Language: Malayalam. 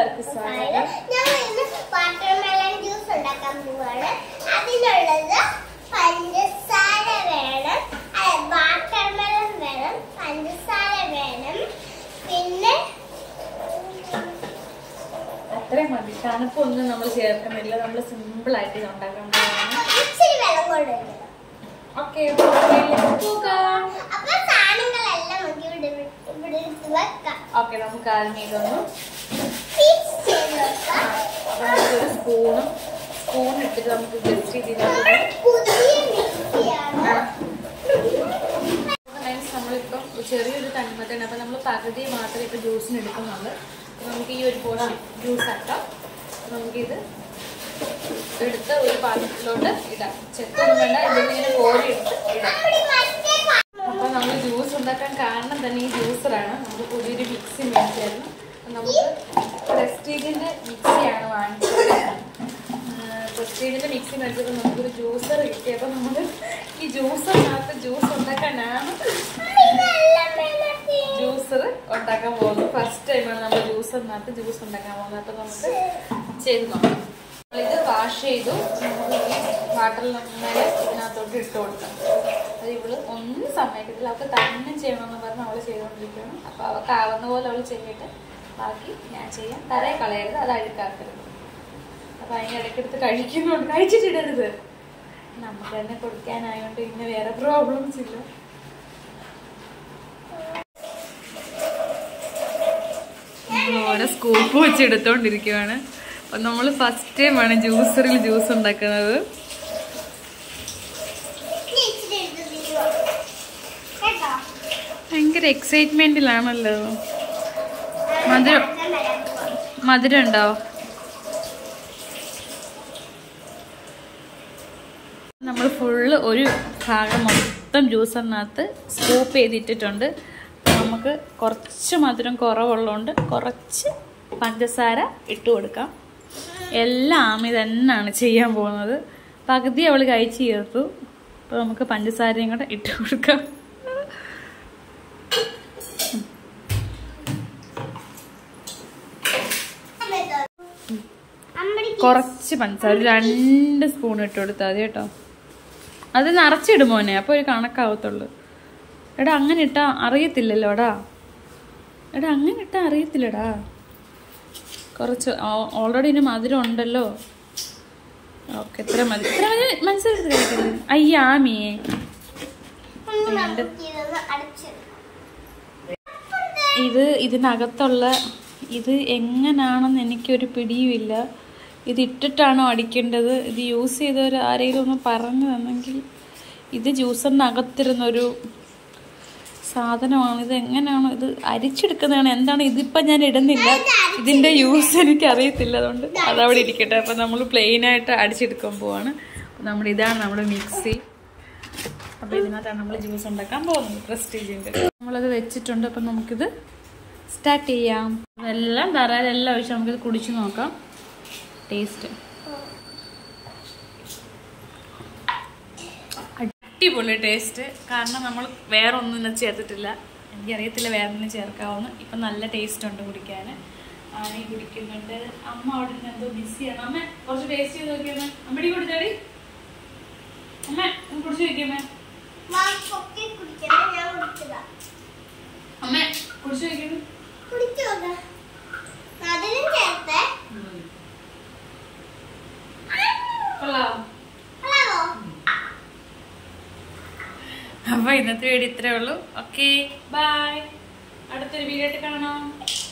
എല്ലാവർക്കും സ്വാഗതം ഞങ്ങൾ ഇന്ന് വാട്ടർമെലൺ ജ്യൂസ് ഉണ്ടാക്കാൻ പോവാണ് അതിനുള്ളത് പഞ്ചസാര വേണം വാട്ടർമെലൺ വേണം പഞ്ചസാര വേണം പിന്നെ അത്രയും മതി തണുപ്പൊന്നും നമ്മൾ ചേർക്കുന്നില്ല നമ്മൾ സിമ്പിൾ ആയിട്ട് ഇത് ഉണ്ടാക്കാൻ പോവാണ് ഇച്ചിരി വെള്ളം കൊണ്ടുവരണം ഓക്കെ പോകാം അപ്പൊ സാധനങ്ങളെല്ലാം നമുക്ക് ഇവിടെ ഇവിടെ എടുത്ത് വെക്കാം ഓക്കെ നമുക്ക് ആദ്യം ഇതൊന്ന് മിക്സ് ചെയ്ത് വെക്കാം നമുക്കൊരു സ്പൂണും സ്പൂൺ ഇട്ടിട്ട് നമുക്ക് ജസ്റ്റ് ഇതിനകത്ത് പുതിയ മിക്സിയാണ് ഫ്രണ്ട്സ് നമ്മളിപ്പം ചെറിയൊരു തന്മത്തയാണ് അപ്പം നമ്മൾ പകുതി മാത്രമേ ഇപ്പം ജ്യൂസിന് എടുക്കുന്നുള്ളൂ അപ്പം നമുക്ക് ഈ ഒരു പോർഷൻ ജ്യൂസ് ആക്കാം അപ്പം നമുക്കിത് എടുത്ത് ഒരു പാത്രത്തിലോട്ട് ഇടാം ചെത്തൊന്നും വേണ്ട ഇതിൽ ഇങ്ങനെ കോരി എടുത്ത് ഇടാം നമ്മുടെ മറ്റേ പാ- അപ്പോൾ നമ്മൾ ജ്യൂസ് ഉണ്ടാക്കാൻ കാരണം തന്നെ ഈ ജ്യൂസറാണ് നമുക്ക് പുതിയൊരു മിക്സി മേടിച്ചായിരുന്നു അപ്പം നമുക്ക് പ്രസ്റ്റീജിൻ്റെ മിക്സിയാണ് വാങ്ങിച്ചത് പ്രസ്റ്റീജിൻ്റെ മിക്സി മേടിച്ചപ്പോൾ നമുക്കൊരു ജ്യൂസർ കിട്ടിയപ്പോൾ നമ്മൾ ഈ ജ്യൂസറിനകത്ത് ജ്യൂസ് ഉണ്ടാക്കാനാണ് വെള്ളം വെള്ളത്തിൽ ജ്യൂസർ ഉണ്ടാക്കാൻ പോകുന്നത് ഫസ്റ്റ് ടൈമാണ് നമ്മൾ ജ്യൂസറിനകത്ത് ജ്യൂസ് ഉണ്ടാക്കാൻ പോകുന്നത് അപ്പോൾ നമുക്ക് ചെയ്ത് നോക്കാം ഇത് വാഷ് ചെയ്തു നമുക്ക് ഈ വാട്ടറിൽ മേലെ ഇതിനകത്തോട്ട് ഇട്ട് കൊടുക്കാം അത് ഇവള് ഒന്നും സമ്മതിക്കത്തില്ല അവൾക്ക് തന്നെ ചെയ്യണമെന്ന് പറഞ്ഞ് അവൾ ചെയ്തുകൊണ്ടിരിക്കുകയാണ് അപ്പോൾ അവൾക്ക് ആവുന്ന പോലെ അവൾ ചെയ്തിട്ട് ബാക്കി ഞാൻ ചെയ്യാം തറയെ കളയരുത് അത് അഴുക്കാക്കരുത് അപ്പോൾ അതിൻ്റെ ഇടയ്ക്കെടുത്ത് കഴിക്കുന്നുണ്ട് കഴിച്ചിട്ടിടരുത് നമുക്ക് തന്നെ കൊടുക്കാനായതുകൊണ്ട് പിന്നെ വേറെ പ്രോബ്ലംസ് ഇല്ല ഓരോ സ്കൂപ്പ് വെച്ച് എടുത്തോണ്ടിരിക്കുവാണ് അപ്പം നമ്മൾ ഫസ്റ്റ് ടൈമാണ് ജ്യൂസറിൽ ജ്യൂസ് ഉണ്ടാക്കുന്നത് ഇനി ഇച്ചിരി എടുത്ത് തിരുവാ. കേട്ടോ ഭയങ്കര എക്സൈറ്റ്മെന്റിലാണല്ലോ മധുരം ഞാൻ വരാൻ പോവാ. മധുരം ഉണ്ടോ നമ്മൾ ഫുള്ള് ഒരു ഭാഗം മൊത്തം ജ്യൂസറിനകത്ത് സ്കൂപ്പ് ചെയ്തിട്ടിട്ടുണ്ട് അപ്പം നമുക്ക് കുറച്ച് മധുരം കുറവുള്ളതുകൊണ്ട് കുറച്ച് പഞ്ചസാര ഇട്ട് കൊടുക്കാം എല്ലാം ആമി തന്നെയാണ് ചെയ്യാൻ പോകുന്നത് പകുതി അവൾ കഴിച്ച് ചേർത്തു അപ്പോൾ നമുക്ക് പഞ്ചസാരയും കൂടെ ഇട്ട് കൊടുക്കാം അമ്മടിക്ക് കുറച്ച് പഞ്ചസാര ഒരു രണ്ട് സ്പൂൺ ഇട്ട് കൊടുത്താൽ മതി കേട്ടോ അത് നിറച്ചിടും മോനെ അപ്പോൾ ഒരു കണക്കാവത്തുള്ളൂ എടാ അങ്ങനെ ഇട്ടാ അറിയത്തില്ലല്ലോ എടാ എടാ അങ്ങനെ ഇട്ടാ അറിയത്തില്ലടാ കുറച്ച് ഓൾറെഡി ഇതിന് മധുരം ഉണ്ടല്ലോ ഓക്കെ ഇത്ര മതി ഇത്ര മതി മനസ്സിലെടുത്ത് കഴിക്കരുത് അയ്യാമിയേ ഒന്ന് നമുക്ക് ഇതൊന്ന് അടച്ചിടാം. ഇത് ഇതിനകത്തുള്ള ഇത് എങ്ങനാണെന്ന് എനിക്കൊരു പിടിയുമില്ല ഇത് ഇട്ടിട്ടാണോ അടിക്കേണ്ടത് ഇത് യൂസ് ചെയ്തവർ ആരെങ്കിലും ഒന്ന് പറഞ്ഞു തന്നെങ്കിൽ ഇത് ജ്യൂസറിനകത്തിരുന്നൊരു സാധനമാണ് ഇത് എങ്ങനെയാണോ ഇത് അരിച്ചെടുക്കുന്നതാണ് എന്താണ് ഇതിപ്പം ഞാൻ ഇടുന്നില്ല ഇതിൻ്റെ യൂസ് എനിക്ക് അറിയത്തില്ല അതുകൊണ്ട് അതവിടെ ഇരിക്കട്ടെ അപ്പം നമ്മൾ പ്ലെയിനായിട്ട് അടിച്ചെടുക്കാൻ പോവാണ് അപ്പം നമ്മൾ ഇതാണ് നമ്മുടെ മിക്സി അപ്പോൾ ഇതിനകത്താണ് നമ്മൾ ജ്യൂസ് ഉണ്ടാക്കാൻ പോകുന്നത് പ്രസ്റ്റീജിൻ്റെ നമ്മളത് വെച്ചിട്ടുണ്ട് അപ്പം നമുക്കിത് സ്റ്റാർട്ട് ചെയ്യാം അതെല്ലാം തറയിലെല്ലാം ഒഴിച്ച് നമുക്കിത് കുടിച്ച് നോക്കാം ടേസ്റ്റ് അടിപൊളി ടേസ്റ്റ് കാരണം നമ്മൾ വേറെ ഒന്നും ഇതിനകത്ത് ചേർത്തിട്ടില്ല എനിക്കറിയത്തില്ല വേറെ ഒന്നും ചേർക്കാവുന്ന ഇപ്പം നല്ല ടേസ്റ്റ് ഉണ്ട് കുടിക്കാൻ ആണി കുടിക്കുന്നുണ്ട് അമ്മ അവിടെ നിന്ന് എന്തോ ബിസിയാണ് അമ്മ കുറച്ച് ടേസ്റ്റ് ചെയ്ത് നോക്കിയമ്മ അമ്മടി കുടിച്ചാടി അമ്മ ഒന്ന് കുടിച്ച് നോക്കിയമ്മേ വാ, പൊക്കി കുടിക്കണം. ഞാൻ കുടിച്ചതാ. അമ്മ കുടിച്ച് നോക്കിയത് കുടിച്ചു നോക്ക്. മധുരം ചേർത്തേ. കൊള്ളാം കൊള്ളാമോ? അപ്പൊ ഇന്നത്തെ വീഡിയോ ഇത്രേ ഉള്ളൂ ഓക്കെ ബൈ അടുത്തൊരു വീഡിയോ ആയിട്ട് കാണാം